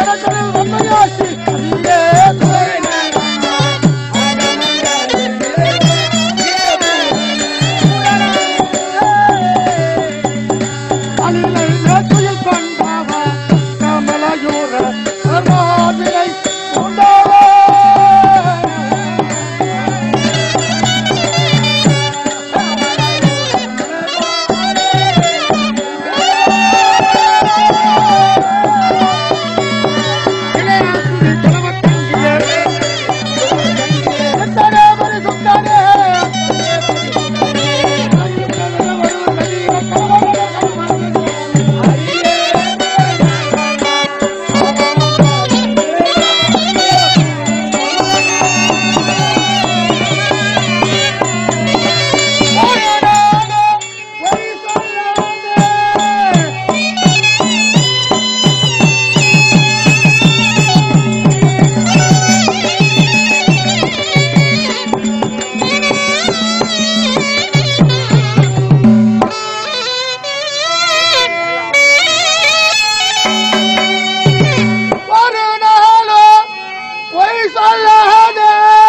கடற்கடல் வந்தயாசி நீயே துணை அணிலை மேற்குயில் கொண்டாவ கமலயூர கர்மாவினை உண்டாவ இளையாசிரி கலவத்தங்கியே எத்தனை பரிசுத்தனே ஒரு நாளும் பொய் சொல்லாதே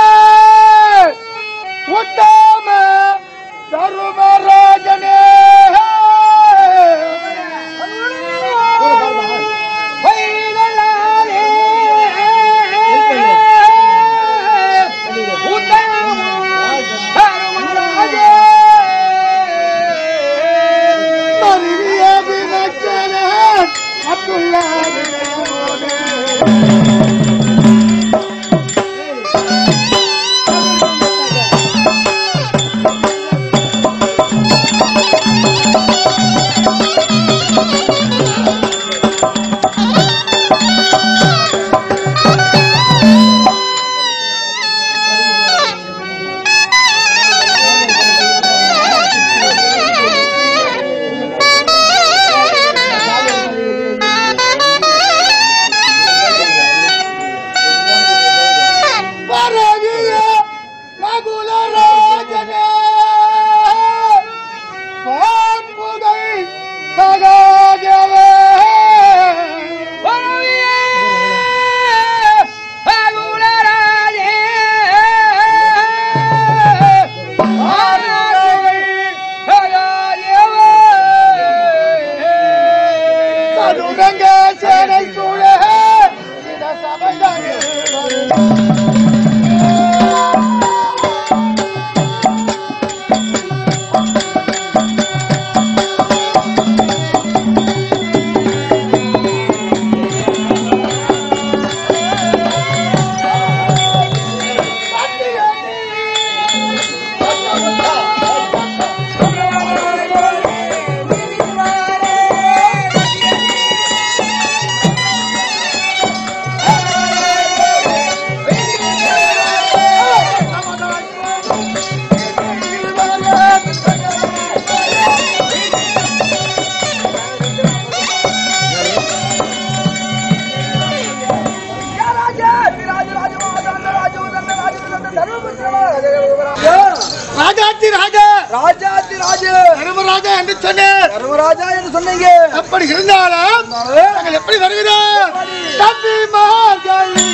உத்தம தருமராஜனே பொய் சொல்லாதே. உத்தம தருமராஜனே. மருவிய விமர்சனம் அப்துல்லா வினயோதே. பரவிய மகுலராஜனே பான்புகை சகாதேவே பரவிய மகுலராஜே பான்புகை சகாதேவே கருணங்க சேனை சூழ இட சபைதானே ராஜாத்தி ராஜா ராஜாதி ராஜ தர்மராஜா என்று சொன்னேன் தர்மராஜா என்று சொன்னீங்க அப்படி இருந்தாலும் நாங்கள் எப்படி வருகிறோம் தம்பி மகாகாளி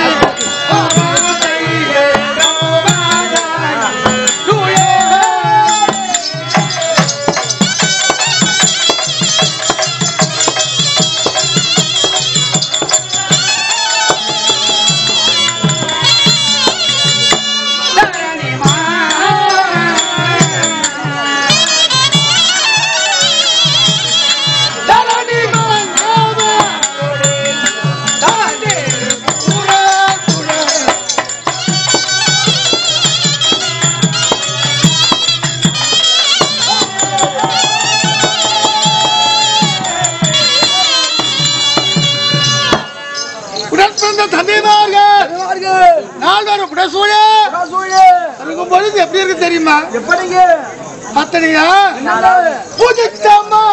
உடன் பிறந்த தந்தைமார்கள் நால்வர் புடசூழ இருக்கும் பொழுது எப்படி இருக்கு தெரியுமா எப்படிங்க அத்தனையா என்னங்க? புதுத்தம்மா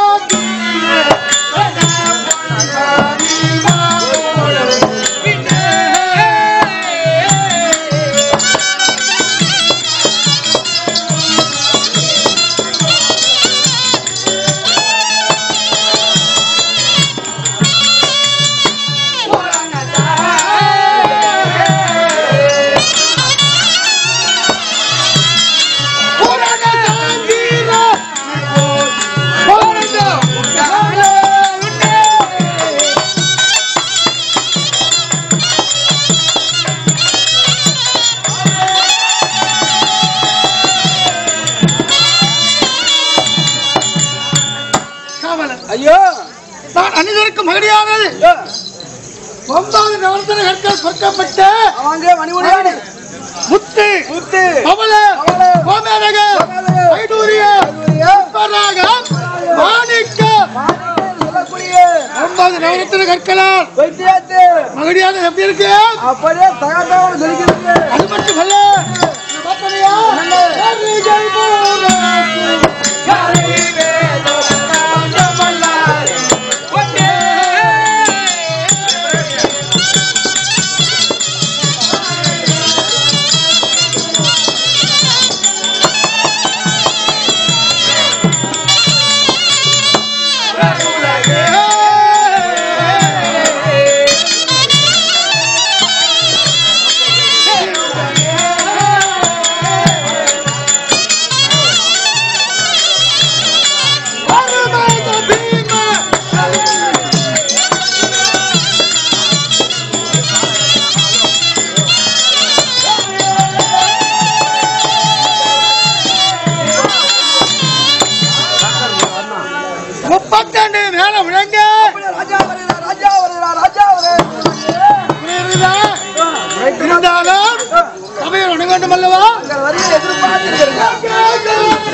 போறாங்க ஐயோ நான் அணிதற்கு மகடியானது ஏ, ஒன்பது நவரத்தன கற்கள் பொறுக்கப்பட்ட அவங்க மணிமுடியாடு முத்து முத்து பவள பவள, கோமேதக கோமேதக, வைடூரிய வைடூரிய, பராக மாணிக்க மாணிக்கம் சொல்லக்கூடிய ஒன்பது நவரத்தன கற்களால் வைத்தியத்து மகடியானது எப்படி இருக்கு அப்படியே தகட்டாமல் சொல்லிக்கிறது அது மட்டுமல்ல இது பார்த்தனையா? கரிகள் போல முப்பத்தெண்டு மேல விளங்க ராஜா வருகிறார் ராஜா வருகிறார் ராஜா வருகிறார் இருந்தாலும் சபையில் உணர வேண்டும் அல்லவா உங்கள் வரியை எதிர்பார்த்திருக்கிறீர்கள்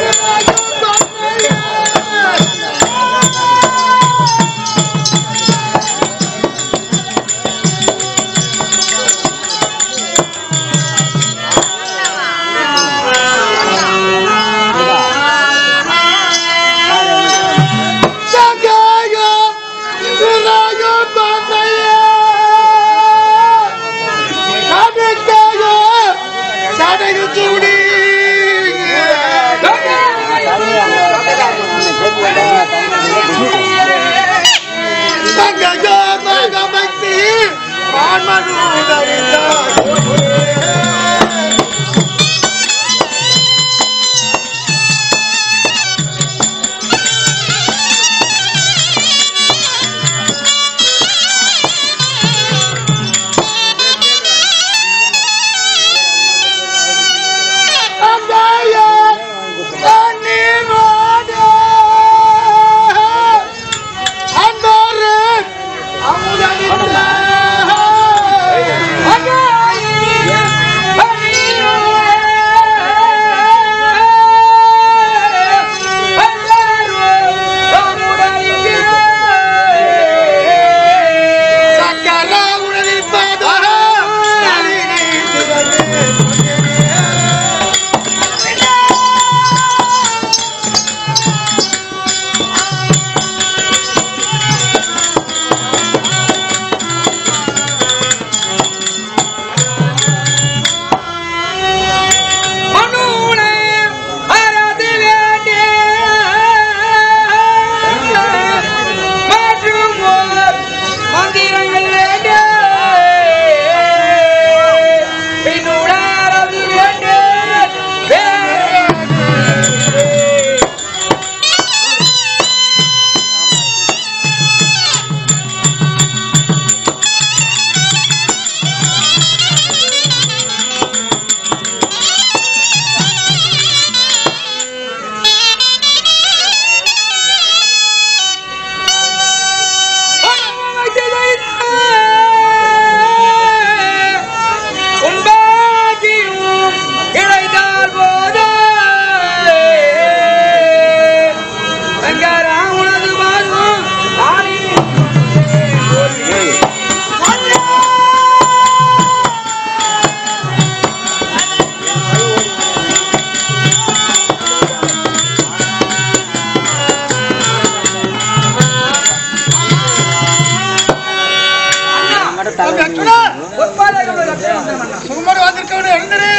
சுகுமார் வந்திருக்கவனே எழுந்திரு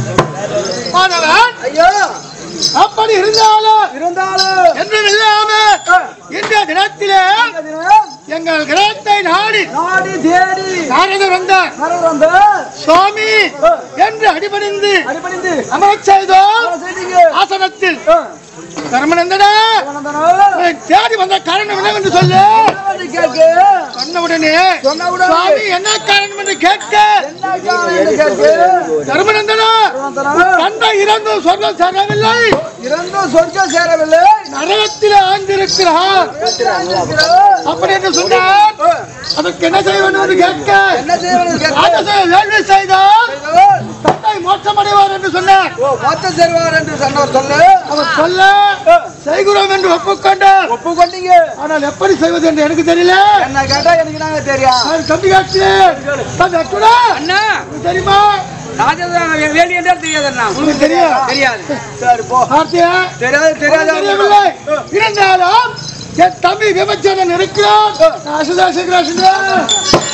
மாணவன் ஐயோ அப்படி இருந்தாலும் இருந்தாலும் என்றும் இல்லாம இந்த தினத்திலே தினம் எங்கள் கிரகத்தை நாடி நாடி தேடி நாரதர் வந்தார் மரம் வந்து சுவாமி என்று அடிபணிந்து அடிபணிந்து அமரச் செய்தோம் செய்தீங்க ஆசனத்தில் தர்மநந்தனா வந்தனோ உன்னை தேடி வந்த காரணம் என்னவென்று சொல்லு வந்து கேட்கு சொன்ன உடனே சொன்னவுடனே சுவாமி என்ன காரணம் என்று கேட்க என்ன காரணம் என்று கேட்கு தர்மநந்தனா வந்தனோ தந்தை இறந்தும் சொர்க்கம் சேரவில்லை இறந்தும் சொர்க்கம் சேரவில்லை நரகத்தில் ஆழ்ந்திருக்க இருக்கிறார் அப்படி என்று சொன்னார் அதற்கு என்ன செய்ய வேண்டும் என்று கேட்க என்ன செய்வது கேட்க ராஜசேகர் வேள்வி செய்தால் தன்னை மோட்சமடைவார் என்று சொன்னார் ஓ மொத்த செல்வார் என்று சொன்னவர் சொல்லு அவர் சொல்ல செய்கிறோம் என்று ஒப்புக்கொண்டார் ஒப்புக்கொண்டீங்க ஆனால் எப்படி செய்வது என்று எனக்கு தெரியல என்ன கேட்டா எனக்கு நாங்க தெரியும் நான் தம்பி காட்சி அண்ணா தெரியுமா ராஜதான் வேலி என்றால் தெரியாது அண்ணா உங்களுக்கு தெரியும் தெரியாது சரி போ பார்த்தியா தெரியாது தெரியாது தெரியவில்லை இருந்தாலும் என் தம்பி விமர்சனம் இருக்கிறான் நான் அசுதா சீக்கிரம்